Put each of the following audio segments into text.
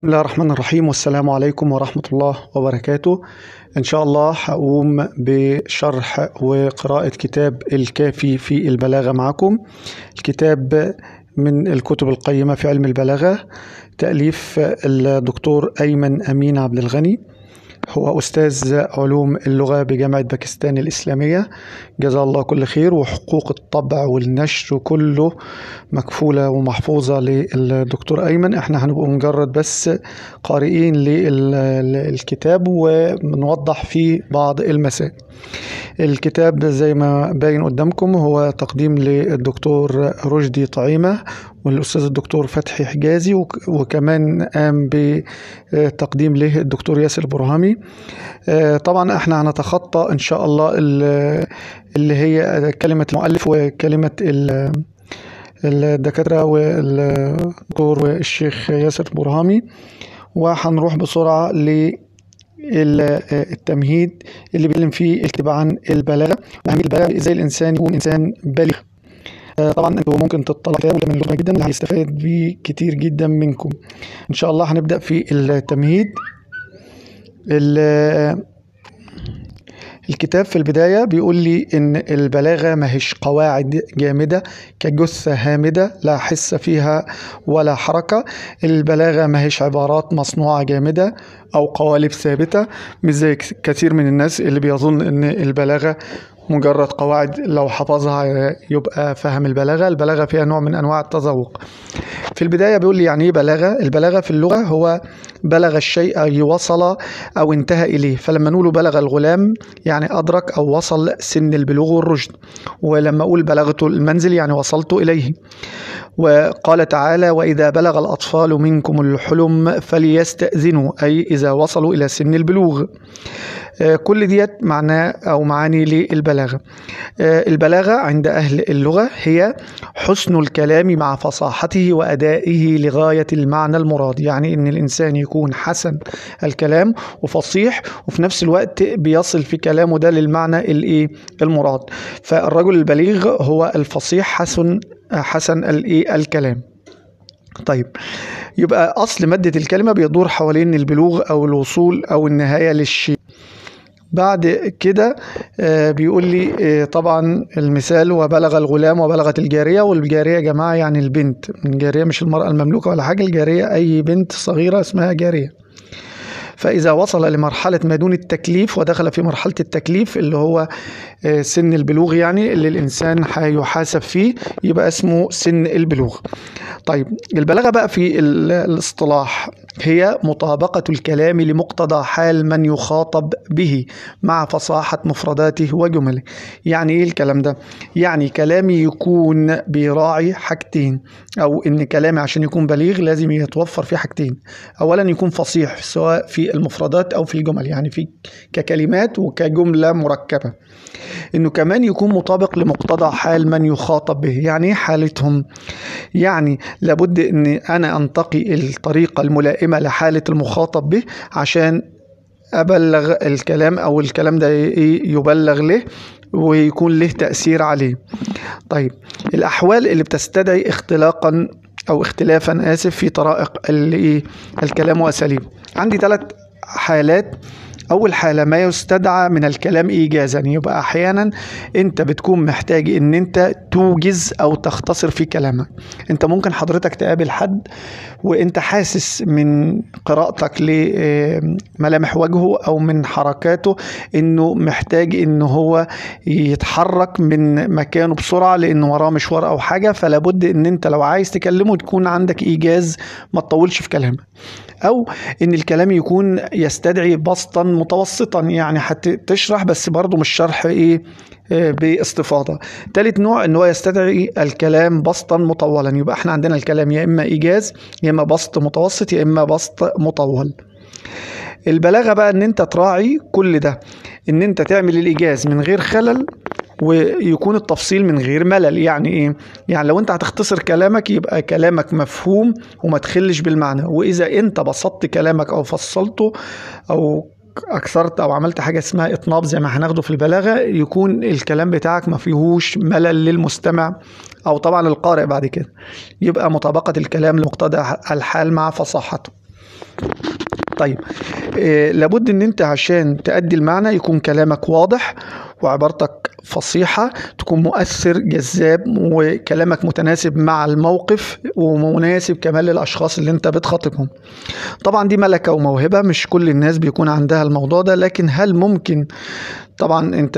بسم الله الرحمن الرحيم والسلام عليكم ورحمة الله وبركاته إن شاء الله هقوم بشرح وقراءة كتاب الكافي في البلاغة معكم الكتاب من الكتب القيمة في علم البلاغة تأليف الدكتور أيمن أمين عبد الغني هو أستاذ علوم اللغة بجامعة باكستان الإسلامية جزاه الله كل خير وحقوق الطبع والنشر كله مكفولة ومحفوظة للدكتور أيمن احنا هنبقى مجرد بس قارئين للكتاب وبنوضح فيه بعض المسائل الكتاب زي ما باين قدامكم هو تقديم للدكتور رشدي طعيمة والأستاذ الدكتور فتحي حجازي وكمان قام بتقديم له الدكتور ياسر برهامي طبعا احنا هنتخطى ان شاء الله اللي هي كلمة المؤلف وكلمة الدكاترة والدكتور والشيخ ياسر برهامي وهنروح بسرعة ل التمهيد اللي بيتكلم فيه اتباعا البلاغه واهميه البلاغه ازاي الانسان يكون انسان بالغ طبعا انتوا ممكن تطلعوا كتاب وده من لغه جدا اللي هيستفاد بيه كتير جدا منكم ان شاء الله هنبدا في التمهيد الكتاب في البداية بيقول لي إن البلاغة ماهيش قواعد جامدة كجثة هامدة لا حس فيها ولا حركة البلاغة ماهيش عبارات مصنوعة جامدة أو قوالب ثابتة مش زي كثير من الناس اللي بيظن إن البلاغة مجرد قواعد لو حفظها يبقى فهم البلاغة البلاغة فيها نوع من أنواع التذوق في البداية بيقول لي يعني إيه بلاغة البلاغة في اللغة هو بلغ الشيء أي وصل أو انتهى إليه فلما نقول بلغ الغلام يعني أدرك أو وصل سن البلوغ والرشد ولما أقول بلغت المنزل يعني وصلت إليه وقال تعالى وإذا بلغ الأطفال منكم الحلم فليستأذنوا أي إذا وصلوا إلى سن البلوغ كل ديت معناه أو معاني للبلاغة البلاغة عند أهل اللغة هي حسن الكلام مع فصاحته وأدائه لغاية المعنى المراد يعني إن الإنسان يكون حسن الكلام وفصيح وفي نفس الوقت بيصل في كلامه ده للمعنى الإيه المراد فالرجل البليغ هو الفصيح حسن حسن الإيه الكلام طيب يبقى أصل مادة الكلمة بيدور حوالين البلوغ أو الوصول أو النهاية للشيء بعد كده بيقول لي طبعا المثال وبلغ الغلام وبلغت الجارية والجارية يا جماعة يعني البنت الجارية مش المرأة المملوكة ولا حاجة الجارية أي بنت صغيرة اسمها جارية فإذا وصل لمرحلة ما دون التكليف ودخل في مرحلة التكليف اللي هو سن البلوغ يعني اللي الإنسان هيحاسب فيه يبقى اسمه سن البلوغ طيب البلاغة بقى في الاصطلاح هي مطابقة الكلام لمقتضى حال من يخاطب به مع فصاحة مفرداته وجمله يعني ايه الكلام ده يعني كلامي يكون بيراعي حاجتين او ان كلامي عشان يكون بليغ لازم يتوفر فيه حاجتين اولا يكون فصيح سواء في المفردات او في الجمل يعني في ككلمات وكجملة مركبة انه كمان يكون مطابق لمقتضى حال من يخاطب به يعني ايه حالتهم يعني لابد ان انا انتقي الطريقه الملائمه لحاله المخاطب به عشان ابلغ الكلام او الكلام ده يبلغ له ويكون له تاثير عليه طيب الاحوال اللي بتستدعي اختلاقا او اختلافا اسف في طرائق الكلام واساليبه عندي ثلاث حالات أول حالة ما يستدعى من الكلام إيجازا يبقى أحيانا أنت بتكون محتاج أن أنت توجز أو تختصر في كلامك أنت ممكن حضرتك تقابل حد وأنت حاسس من قراءتك لملامح وجهه أو من حركاته أنه محتاج أنه هو يتحرك من مكانه بسرعة لأنه وراه مشوار أو حاجة فلابد أن أنت لو عايز تكلمه تكون عندك إيجاز ما تطولش في كلامك أو أن الكلام يكون يستدعي بسطا متوسطا يعني هتشرح بس برضه مش شرح ايه باستفاضة تالت نوع ان هو يستدعي الكلام بسطا مطولا يبقى احنا عندنا الكلام يا اما ايجاز يا اما بسط متوسط يا اما بسط مطول البلاغة بقى ان انت تراعي كل ده ان انت تعمل الايجاز من غير خلل ويكون التفصيل من غير ملل يعني ايه يعني لو انت هتختصر كلامك يبقى كلامك مفهوم وما تخلش بالمعنى واذا انت بسطت كلامك او فصلته او اكثرت او عملت حاجه اسمها اطناب زي ما هناخده في البلاغه يكون الكلام بتاعك ما فيهوش ملل للمستمع او طبعا القارئ بعد كده يبقى مطابقه الكلام لمقتضى الحال مع فصاحته طيب آه لابد ان انت عشان تأدي المعنى يكون كلامك واضح وعبارتك فصيحة تكون مؤثر جذاب وكلامك متناسب مع الموقف ومناسب كمان للأشخاص اللي انت بتخاطبهم طبعا دي ملكة وموهبة مش كل الناس بيكون عندها الموضوع ده لكن هل ممكن طبعا انت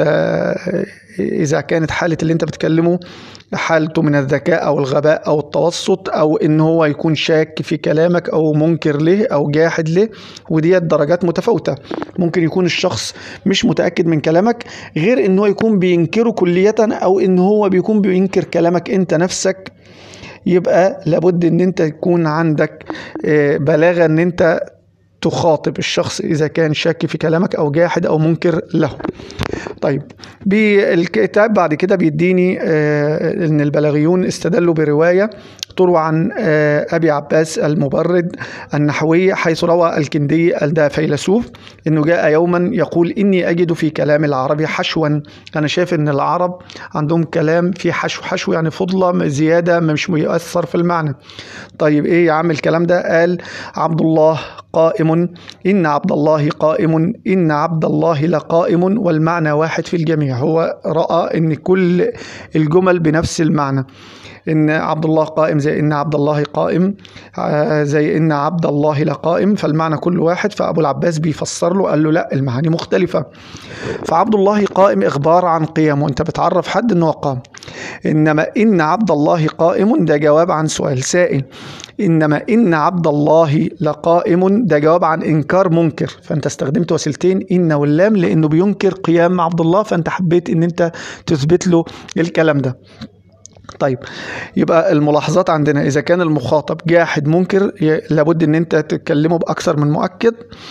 اذا كانت حالة اللي انت بتكلمه حالته من الذكاء او الغباء او التوسط او ان هو يكون شاك في كلامك او منكر له او جاحد له وديت درجات متفاوته ممكن يكون الشخص مش متاكد من كلامك غير ان هو يكون بينكره كليه او ان هو بيكون بينكر كلامك انت نفسك يبقى لابد ان انت يكون عندك بلاغه ان انت تخاطب الشخص إذا كان شاك في كلامك أو جاحد أو منكر له طيب بالكتاب بعد كده بيديني آه ان البلاغيون استدلوا بروايه تروى عن آه ابي عباس المبرد النحوي حيث روى الكندي ده فيلسوف انه جاء يوما يقول اني اجد في كلام العربي حشوا انا شايف ان العرب عندهم كلام في حشو حشو يعني فضله زياده مش مؤثر في المعنى طيب ايه يا عم الكلام ده قال عبد الله قائم ان عبد الله قائم ان عبد الله لقائم والمعنى واحد في الجميع هو راى ان كل الجمل بنفس المعنى ان عبد الله قائم زي ان عبد الله قائم زي ان عبد الله لقائم فالمعنى كل واحد فابو العباس بيفسر له قال له لا المعاني مختلفه فعبد الله قائم اخبار عن قيامه انت بتعرف حد انه قام انما ان عبد الله قائم ده جواب عن سؤال سائل انما ان عبد الله لقائم ده جواب عن انكار منكر فانت استخدمت وسيلتين ان واللام لانه بينكر قيام عبد الله فانت حبيت ان انت تثبت له الكلام ده طيب يبقى الملاحظات عندنا اذا كان المخاطب جاحد منكر لابد ان انت تتكلمه باكثر من مؤكد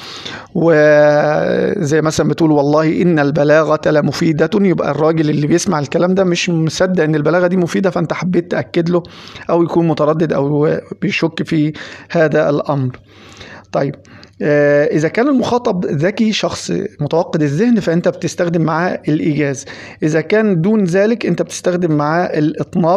وزي مثلا بتقول والله ان البلاغه لمفيده يبقى الراجل اللي بيسمع الكلام ده مش مصدق ان البلاغه دي مفيده فانت حبيت تاكد له او يكون متردد او بيشك في هذا الامر طيب إذا كان المخاطب ذكي شخص متوقد الذهن فأنت بتستخدم معاه الإيجاز إذا كان دون ذلك أنت بتستخدم معاه الإطناب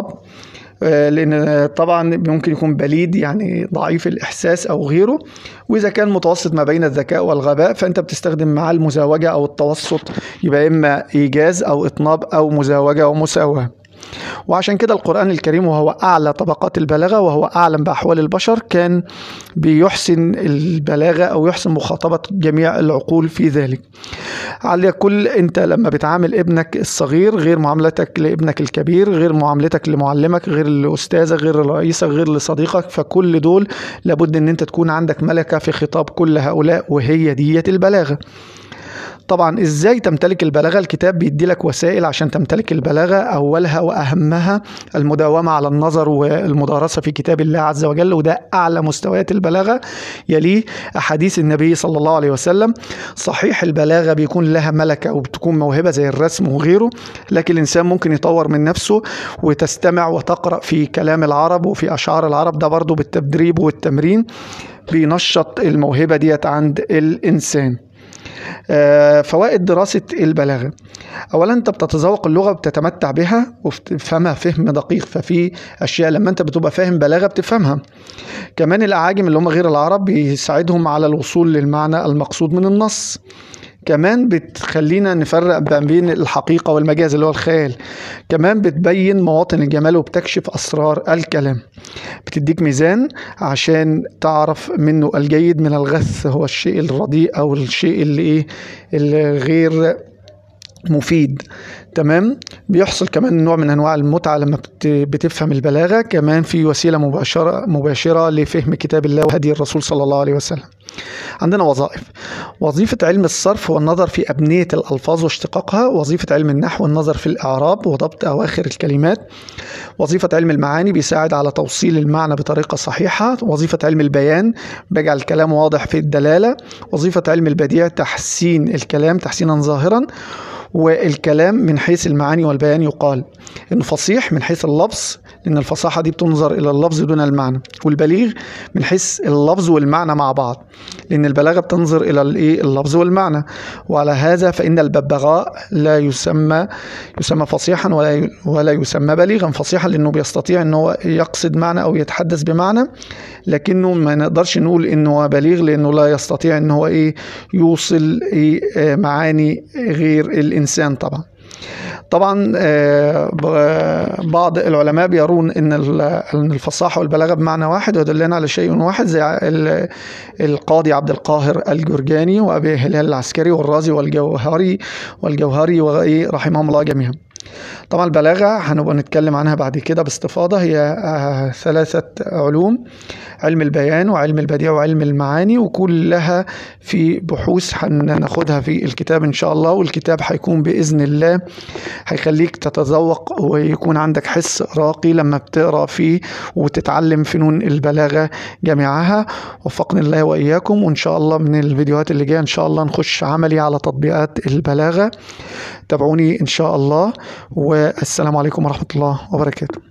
لأن طبعا ممكن يكون بليد يعني ضعيف الإحساس أو غيره وإذا كان متوسط ما بين الذكاء والغباء فأنت بتستخدم معاه المزاوجة أو التوسط يبقى إما إيجاز أو إطناب أو مزاوجة ومساواة وعشان كده القرآن الكريم وهو أعلى طبقات البلاغة وهو أعلم بأحوال البشر كان بيحسن البلاغة أو يحسن مخاطبة جميع العقول في ذلك على كل أنت لما بتعامل ابنك الصغير غير معاملتك لابنك الكبير غير معاملتك لمعلمك غير لأستاذك غير لرئيسك غير لصديقك فكل دول لابد أن أنت تكون عندك ملكة في خطاب كل هؤلاء وهي دية البلاغة طبعا ازاي تمتلك البلاغه الكتاب بيدي لك وسائل عشان تمتلك البلاغه اولها واهمها المداومه على النظر والمدارسه في كتاب الله عز وجل وده اعلى مستويات البلاغه يليه احاديث النبي صلى الله عليه وسلم صحيح البلاغه بيكون لها ملكه وبتكون موهبه زي الرسم وغيره لكن الانسان ممكن يطور من نفسه وتستمع وتقرا في كلام العرب وفي اشعار العرب ده برضه بالتدريب والتمرين بينشط الموهبه ديت عند الانسان فوائد دراسة البلاغة أولا أنت بتتذوق اللغة بتتمتع بها وبتفهمها فهم دقيق ففي أشياء لما أنت بتبقى فاهم بلاغة بتفهمها كمان الأعاجم اللي هم غير العرب بيساعدهم على الوصول للمعنى المقصود من النص كمان بتخلينا نفرق بين الحقيقة والمجاز اللي هو الخيال كمان بتبين مواطن الجمال وبتكشف أسرار الكلام بتديك ميزان عشان تعرف منه الجيد من الغث هو الشيء الرديء أو الشيء اللي إيه اللي غير مفيد تمام بيحصل كمان نوع من انواع المتعه لما بتفهم البلاغه كمان في وسيله مباشره مباشره لفهم كتاب الله وهدي الرسول صلى الله عليه وسلم عندنا وظائف وظيفة علم الصرف والنظر في أبنية الألفاظ واشتقاقها وظيفة علم النحو والنظر في الإعراب وضبط أواخر الكلمات وظيفة علم المعاني بيساعد على توصيل المعنى بطريقة صحيحة وظيفة علم البيان بيجعل الكلام واضح في الدلالة وظيفة علم البديع تحسين الكلام تحسينا ظاهرا والكلام من حيث المعاني والبيان يقال انه فصيح من حيث اللفظ لان الفصاحه دي بتنظر الى اللفظ دون المعنى والبليغ من حيث اللفظ والمعنى مع بعض لأن البلاغة بتنظر إلى الإيه اللفظ والمعنى وعلى هذا فإن الببغاء لا يسمى يسمى فصيحا ولا ولا يسمى بليغا فصيحا لأنه بيستطيع أنه هو يقصد معنى أو يتحدث بمعنى لكنه ما نقدرش نقول أنه هو بليغ لأنه لا يستطيع أنه هو إيه يوصل إيه آه، معاني غير الإنسان طبعا طبعا آه، ب- بعض العلماء بيرون ان ال- ان الفصاحه والبلاغه بمعنى واحد ويدلنا على شيء واحد زي ال- القاضي عبد القاهر الجرجاني وابي هلال العسكري والرازي والجوهري والجوهري وغيره رحمهم الله جميعا طبعا البلاغة هنبقى نتكلم عنها بعد كده باستفاضة هي آه، ثلاثة علوم علم البيان وعلم البديع وعلم المعاني وكلها في بحوث هناخدها في الكتاب إن شاء الله والكتاب هيكون بإذن الله هيخليك تتذوق ويكون عندك حس راقي لما بتقرأ فيه وتتعلم فنون البلاغة جميعها وفقني الله وإياكم وإن شاء الله من الفيديوهات اللي جاية إن شاء الله نخش عملي على تطبيقات البلاغة تابعوني إن شاء الله والسلام عليكم ورحمة الله وبركاته